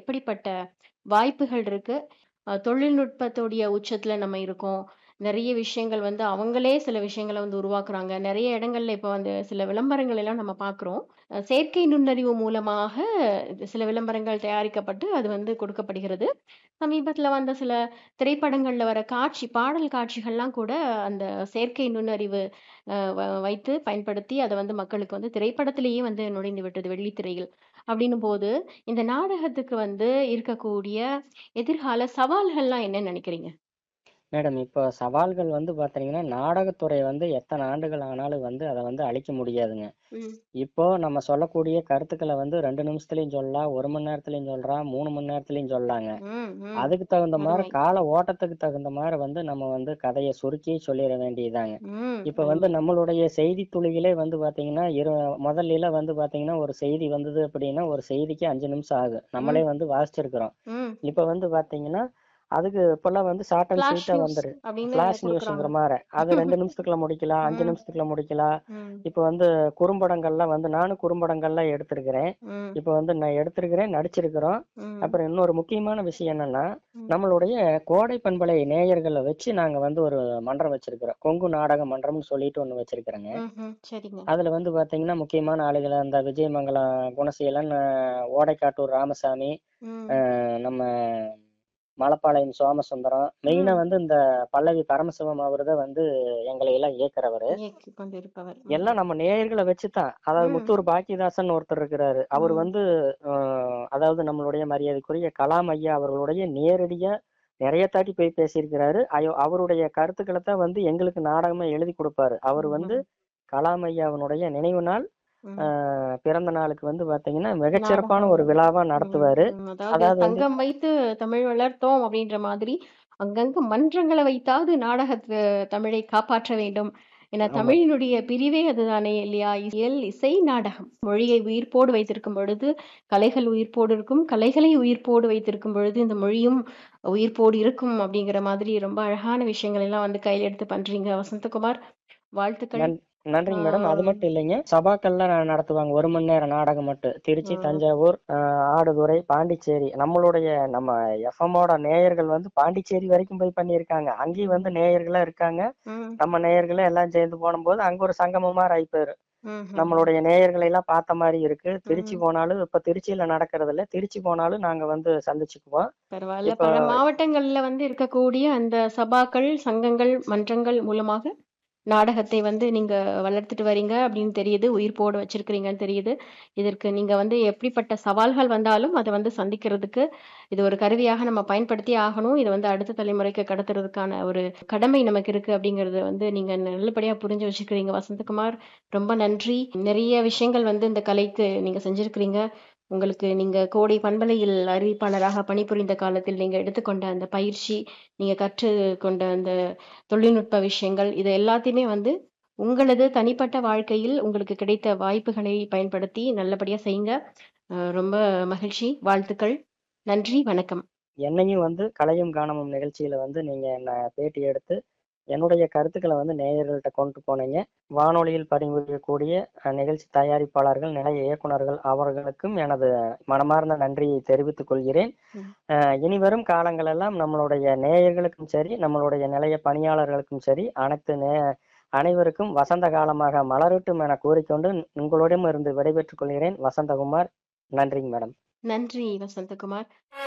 எப்படிப்பட்ட வாய்ப்புகள் இருக்கு? அ தொழில்நுட்பத்துடைய உச்சத்துல நம்ம இருக்கோம். நெறைய விஷயங்கள் வந்து அவங்களே சில விஷயங்கள வந்து உருவாக்குறாங்க. நெறைய இடங்கள்ல இப்ப வந்து சில விளம்பரங்கள் எல்லாம் நம்ம பார்க்குறோம். அ செயற்கை நுண்ணறிவு மூலமாக சில விளம்பரங்கள் தயாரிக்கப்பட்டு அது வந்து கொடுக்கப்படுகிறது. சமீபத்துல வந்த சில திரைப்படங்கள்ல வர காட்சி பாடல் காட்சிகள்லாம் கூட அந்த செயற்கை நுண்ணறிவு அ வ வைத்து பயன்படுத்தி அத வந்து மக்களுக்கு வந்து திரைப்படத்திலேயே வந்து நுழைந்து விட்டது வெள்ளித்திரையில். அப்படின்னும்போது, இந்த நாடகத்துக்கு வந்து இருக்கக்கூடிய எதிர்கால சவால்கள்லாம் என்னன்னு நெனைக்கிறீங்க? மேடம், இப்போ சவால்கள் வந்து பார்த்தீங்கன்னா, நாடகத்துறை வந்து எத்தன ஆண்டுகள் ஆனாலும் வந்து அத வந்து அழிக்க முடியாதுங்க. ம். இப்போ நம்ம சொல்லக்கூடிய கருத்துக்கள வந்து 2 நிமிஷத்துலயும் சொல்லலாம், 1 மணி நேரத்துலயும் சொல்லலாம், 3 மணி நேரத்துலயும் சொல்லலாங்க. ம், ம். அதுக்கு தகுந்த மாரி அருமை. கால ஓட்டத்துக்கு தகுந்த மாரி வந்து நம்ம வந்து கதைய சுருக்கி சொல்லிற வேண்டியதுதாங்க. ம். இப்ப வந்து அருமை. நம்மளுடைய செய்தி துளிகளே வந்து பார்த்தீங்கன்னா, இரு முதல்லைலாம் வந்து பார்த்தீங்கன்னா, ஒரு செய்தி வந்தது அப்படின்னா, ஒரு செய்திக்கு 5 நிமிஷம் ஆகும். நம்மளே ம். வந்து வாசிச்சிருக்கிறோம். ம். இப்ப வந்து பார்த்தீங்கன்னா, அதுக்கு இப்பல்லாம் வந்து ஷார்ட் அண்ட் ஃபிளாஷ் ஸ்வீட்டா நியூஸ் வந்துரு. அப்படின்னு ஃபிளாஷ் குடுக்குறாங்க. நியூஸ்ங்கிற மாரி. அது 2 நிமிஷத்துக்குள்ள முடிக்கலாம், 5 ம். நிமிஷத்துக்குள்ள முடிக்கலாம். ம். இப்ப வந்து குறும்படங்கள்லாம் வந்து நானும் குறும்படங்கள்லாம் எடுத்திருக்கிறேன். ம். இப்ப வந்து நான் எடுத்திருக்கிறேன், நடிச்சிருக்கிறோம். ம். அப்புறம் இன்னொரு முக்கியமான விஷயம் என்னன்னா, ம். நம்மளுடைய கோடை பண்பலை நேயர்கள வச்சு நாங்க வந்து ஒரு மன்றம் வச்சிருக்கிறோம். கொங்கு நாடக மன்றம்னு சொல்லிட்டு ஒண்ணு வச்சிருக்கிறேங்க. ம்ஹ்ம். சரிங்க. அதுல வந்து பார்த்தீங்கன்னா, முக்கியமான ஆளுகள அந்த விஜயமங்கலம் குணசீலன், அ ஓடைக்காட்டூர் ராமசாமி, அ ம். நம்ம மலப்பாளையம் சோமசுந்தரம், மெயினா ம். வந்து இந்த பல்லவி பரமசிவம் அவருதான் வந்து எங்களை எல்லாம் இயக்குறவரு. இயக்கிக் கொண்டிருப்பவர். ம். எல்லாம் நம்ம நேயர்கள வச்சு தான். அதாவது ம். முத்தூர் பாக்கியதாசன் ஒருத்தர் இருக்கிறாரு. அவரு ம். வந்து அ அதாவது நம்மளுடைய மரியாதைக்குரிய கலாம் ஐயா அவர்களுடைய நேரடியா நெறைய தாட்டி போய் பேசியிருக்கிறாரு. அயோ அவருடைய கருத்துக்கள தான் வந்து எங்களுக்கு நாடகமா எழுதி குடுப்பாரு. அவரு வந்து ம்ஹ்ம். கலாம் ஐயாவினுடைய நினைவு நாள், அ ம். பிறந்த நாளுக்கு வந்து பார்த்தீங்கன்னா, மிகச்சிறப்பான நாடகம். ஒரு விழாவா ம். நடத்துவாரு. ம். அதாவது அதாவது வந்து தங்கம் வைத்து தமிழ் வளர்த்தோம் அப்படின்ற மாதிரி, அங்கங்க மன்றங்கள வைத்தாவது நாடகத்த தமிழை காப்பாற்ற வேண்டும். ஏன்னா ஆமா. தமிழினுடைய பிரிவே அதுதானே இல்லையா? இயல், இசை, நாடகம். மொழியை உயிர்ப்போடு வைத்திருக்கும் பொழுது, கலைகள் உயிர்ப்போடு இருக்கும். கலைகளை உயிர்ப்போடு வைத்திருக்கும் பொழுது, இந்த மொழியும் உயிர்ப்போடு இருக்கும் அப்படிங்கிற மாதிரி ரொம்ப அழகான விஷயங்கள் எல்லாம் வந்து கையில எடுத்து பண்றீங்க வசந்தகுமார். வாழ்த்துக்கள். நன் நன்றிங்க மேடம். அது ஆ. மட்டும் இல்லைங்க. சபாக்கள்லாம் ந நடத்துவாங்க. 1 மணி நேர நாடகம் மட்டும். திருச்சி, ம். தஞ்சாவூர், அ ஆடுதுறை, பாண்டிச்சேரி. நம்மளுடைய நம்ம எஃப்எம்மோட நேயர்கள் வந்து பாண்டிச்சேரி வரைக்கும் போய் பண்ணியிருக்காங்க. அங்கேயும் வந்து ம். நேயர்களா இருக்காங்க. ம். நம்ம நேயர்களே எல்லாம் சேர்ந்து போனம்போது, அங்க ஒரு சங்கமம் மாரி ஆயிப்போயிரும். ம்ஹ்ம். நம்மளுடைய நேயர்களை எல்லாம் பார்த்த மாரி இருக்கு. திருச்சி ம். போனாலும் இப்ப திருச்சியில நடக்கிறதில்ல. திருச்சி போனாலும் நாங்க வந்து சந்திச்சுக்குவோம். பரவால்ல. இப்ப பல மாவட்டங்கள்ல வந்து இருக்கக்கூடிய அந்த சபாக்கள், சங்கங்கள், மன்றங்கள் மூலமாக நாடகத்தை வந்து நீங்க வளர்த்துட்டு வரீங்க அப்படின்னு தெரியுது. உயிர்ப்போட வச்சிருக்கிறீங்கன்னு தெரியுது. இதற்கு நீங்க வந்து எப்படிப்பட்ட சவால்கள் வந்தாலும் அத வந்து சந்திக்கிறதுக்கு, இது ஒரு கருவியாக நம்ம பயன்படுத்தியே ஆகணும். இத வந்து அடுத்த தலைமுறைக்கு கடத்துறதுக்கான ஒரு கடமை நமக்கு இருக்கு அப்படிங்கிறத வந்து நீங்க நல்லபடியா புரிஞ்சு வச்சுக்கிறீங்க வசந்தகுமார். ரொம்ப நன்றி. நிறைய விஷயங்கள் வந்து இந்த கலைக்கு நீங்க செஞ்சிருக்கிறீங்க. உங்களுக்கு நீங்க கோடை பண்பலையில் அறிவிப்பாளராக பணிபுரிந்த காலத்தில் நீங்க எடுத்துக்கொண்ட அந்த பயிற்சி, நீங்க கற்றுக்கொண்ட அந்த தொழில்நுட்ப விஷயங்கள், இது எல்லாத்தையுமே வந்து உங்களது தனிப்பட்ட வாழ்க்கையில் உங்களுக்கு கிடைத்த வாய்ப்புகளை பயன்படுத்தி நல்லபடியா செய்யுங்க. அ ரொம்ப மகிழ்ச்சி. வாழ்த்துக்கள். நன்றி. வணக்கம். என்னையும் வந்து கலையும் கானமும் நிகழ்ச்சியில வந்து நீங்க என்ன பேட்டி எடுத்து, என்னுடைய கருத்துக்கள வந்து நேயர்கள்ட்ட கொண்டு போனீங்க. வானொலியில் பணிபுரியக்கூடிய அ நிகழ்ச்சி தயாரிப்பாளர்கள், நிலைய இயக்குனர்கள் அவர்களுக்கும் எனது மனமார்ந்த நன்றியை தெரிவித்துக் கொள்கிறேன். ம். அ இனிவரும் காலங்களெல்லாம் நம்மளுடைய நேயர்களுக்கும் சரி, நம்மளுடைய நிலைய பணியாளர்களுக்கும் சரி, அனைத்து நே அனைவருக்கும் வசந்த காலமாக மலரட்டும் என கூறிக்கொண்டு, உங்களிடமிருந்து விடைபெற்றுக் கொள்கிறேன். வசந்தகுமார். நன்றிங்க மேடம். நன்றி வசந்தகுமார்.